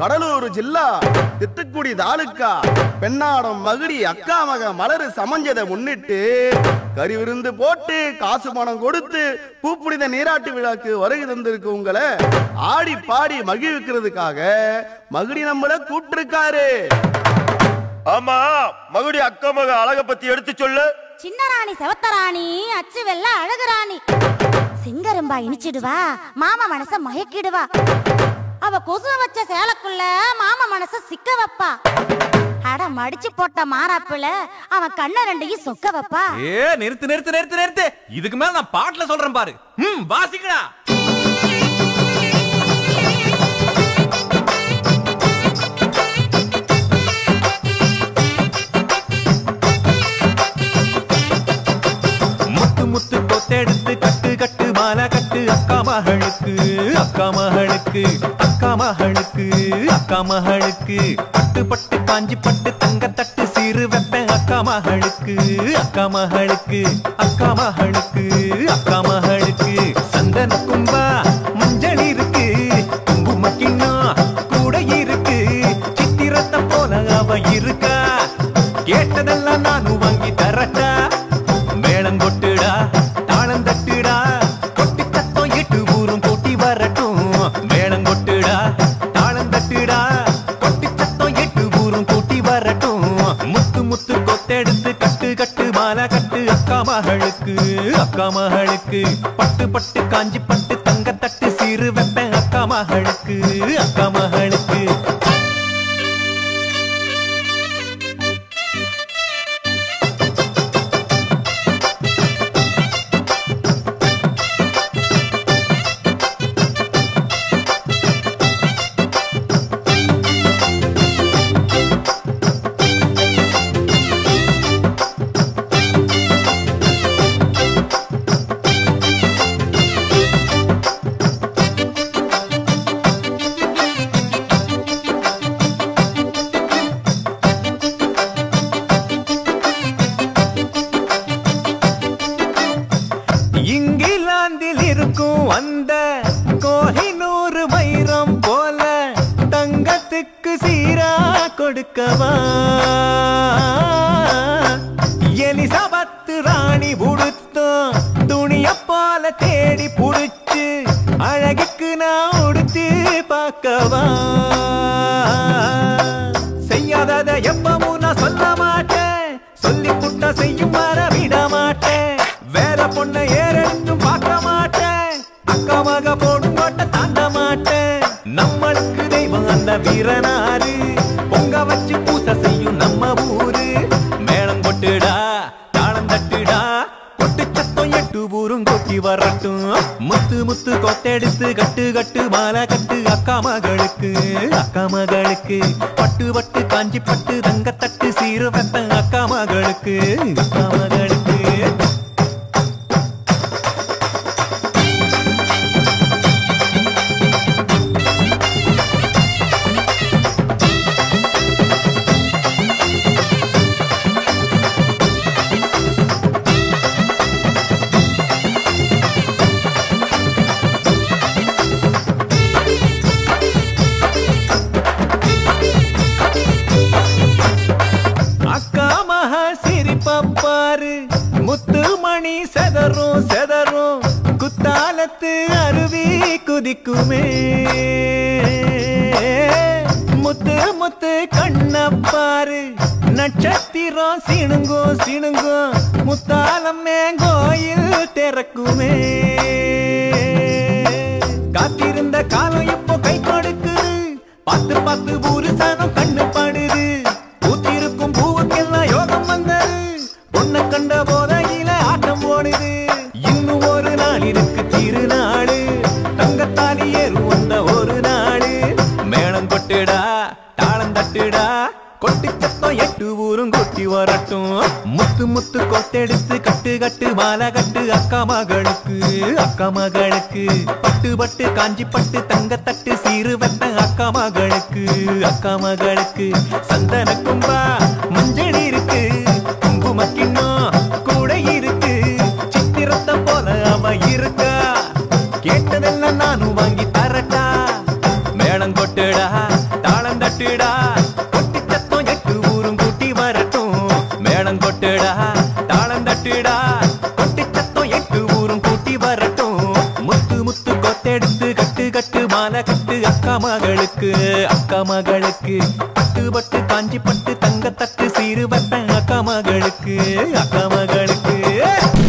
கடலூர் ஜில்லா திட்டுக்குடி தாலுக்கா பெண்ணாடம் மகுடி அக்கா மக மலரு சமஞ்சதை முன்னிட்டு கறி விருந்து போட்டு காசு பணம் கொடுத்து பூப்புனித நீராட்டு விழாக்கு வருகை தந்திருக்கு உங்களை ஆடி பாடி மகிழ்விக்கிறதுக்காக மகுடி நம்மள கூப்பிட்டிருக்காரு ஆமா மகுடி அக்கா மக அழக பத்தி எடுத்து சொல்லு சின்ன ராணி செவத்தராணி அச்சு வெள்ள அழகுராணி சிங்கரும்பா இனிச்சிடுவா மாமா மனச மயக்கிடுவா அவ கொசு வச்ச சேலக்குள்ள மாமா மனச சிக்க வைப்பா அட மடிச்சு போட்ட மாறாப்புல அவன் கண்ண ரெண்டையும் சொக்க வைப்பா ஏ நிறுத்து நிறுத்து நிறுத்து நிறுத்து இதுக்கு மேல நான் பாட்டுல சொல்றேன் பாரு ம் வாசிக்கடா முத்து முத்து கொத்தெடுத்து கட்டு கட்டு மாலை கட்டு அக்கா மகளுக்கு அக்கா மகளுக்கு அக்கா மகளுக்கு அக்கா மகளுக்கு பட்டு பட்டு காஞ்சி பட்டு தங்க தட்டு சீரு வெப்பேன் அக்கா மகளுக்கு அக்கா மகளுக்கு அக்கா மகளுக்கு அக்கா மகளுக்கு சந்தன கும்பா மஞ்சள் இருக்கு குங்கும கிண்ணம் கூட இருக்கு சித்திரத்தை போல அவ இருக்கா கேட்டதெல்லாம் நானும் வாங்கி தரட்டா மேளம் கொட்டுடா தாளம் தட்டுடா கொட்டி சத்தம் எட்டு ஊரும் கூட்டி வரட்டும் மேளம் கொட்டுடா தாளம் தட்டுடா கொட்டி சத்தம் எட்டு ஊரும் கூட்டி வரட்டும் முத்து முத்து கொத்தெடுத்து கட்டு கட்டு மாலை கட்டு அக்கா மகளுக்கு அக்கா மகளுக்கு பட்டு பட்டு காஞ்சி பட்டு தங்க தட்டு சீரு வைப்பேன் அக்கா மகளுக்கு அக்கா மகளுக்கு இங்கிலாந்தில் இருக்கும் அந்த கோஹினூர் வைரம் போல தங்கத்துக்கு சீரா கொடுக்கவா எலிசபத்து ராணி உடுத்தும் துணிய போல தேடி புடிச்சு அழகுக்கு நான் உடுத்து பார்க்கவா செய்யாதத எப்பவும் நான் சொல்ல மாட்டேன் சொல்லி புட்டா செய்யும் வர விட மாட்டேன் வேற பொண்ணை ஏறெடுத்தும் பார்க்க மாட்டேன் அக்கா மக போடும் கோட்டை தாண்ட மாட்டேன் நம்மளுக்கு தெய்வம் அந்த வீரனாரு பொங்க வச்சு பூசை செய்யும் நம்ம ஊரு மேளம் கொட்டுடா தாளம் தட்டுடா கொட்டு சத்தம் எட்டு ஊரும் கொட்டி வரட்டும் முத்து முத்து கொத்தெடுத்து கட்டு கட்டு மாலை கட்டு அக்கா மகளுக்கு அக்கா மகளுக்கு பட்டு பட்டு காஞ்சி பட்டு தங்க தட்டு சீர வெப்ப அக்கா மகளுக்கு அக்கா மகளுக்கு அக்கா மகா சிரிப்பாரு முத்துமணி செதறும் செதறும் குத்தாலத்து அருவி குதிக்குமே முத்து முத்து கண்ணப்பாரு நட்சத்திரம் சிணுங்கும் சிணுங்கும் முத்தாலம் கோயில் திறக்குமே காத்திருந்த காலம் இப்போ கை கொடுக்குது பார்த்து பார்த்து புருஷனும் கண்ணு படுது பூத்திருக்கும் பூவுக்கெல்லாம் யோகம் வந்தது பொண்ணை கண்ட போதையில ஆட்டம் ஓடுது இன்னும் ஒரு நாள் இருக்கு திருநாடு தங்கத்தாலி ஏறு வந்த ஒரு நாடு மேளம் கொட்டுடா தாளம் தட்டுடா கொட்டி சத்தம் எட்டு ஊரும் கொட்டி வரட்டும் முத்து முத்து கொத்தெடுத்து கட்டு கட்டு மாலை கட்டு அக்கா மகளுக்கு அக்கா மகளுக்கு பட்டு பட்டு காஞ்சி பட்டு தங்க தட்டு சீரு வெட்ட அக்கா மகளுக்கு அக்கா மகளுக்கு சந்தன கும்பா மஞ்சள் இருக்கு குங்கும கிண்ணம் கூட இருக்கு சித்திரத்தை போல அவ இருக்கா கேட்டதெல்லாம் நானும் வாங்கி தரட்டா மேளம் கொட்டுடா தாளம் தட்டுடா கொட்டி சத்தம் எட்டு ஊரும் கூட்டி வரட்டும் மேளம் கொட்டுடா தாளம் தட்டுடா கொட்டி சத்தம் எட்டு ஊரும் கூட்டி வரட்டும் முத்து முத்து கொத்தெடுத்து கட்டு கட்டு மாலை கட்டு அக்கா மகளுக்கு அக்கா மகளுக்கு பட்டு பட்டு காஞ்சி பட்டு தங்க தட்டு சீரு வைப்பேன் அக்கா மகளுக்கு அக்கா மகளுக்கு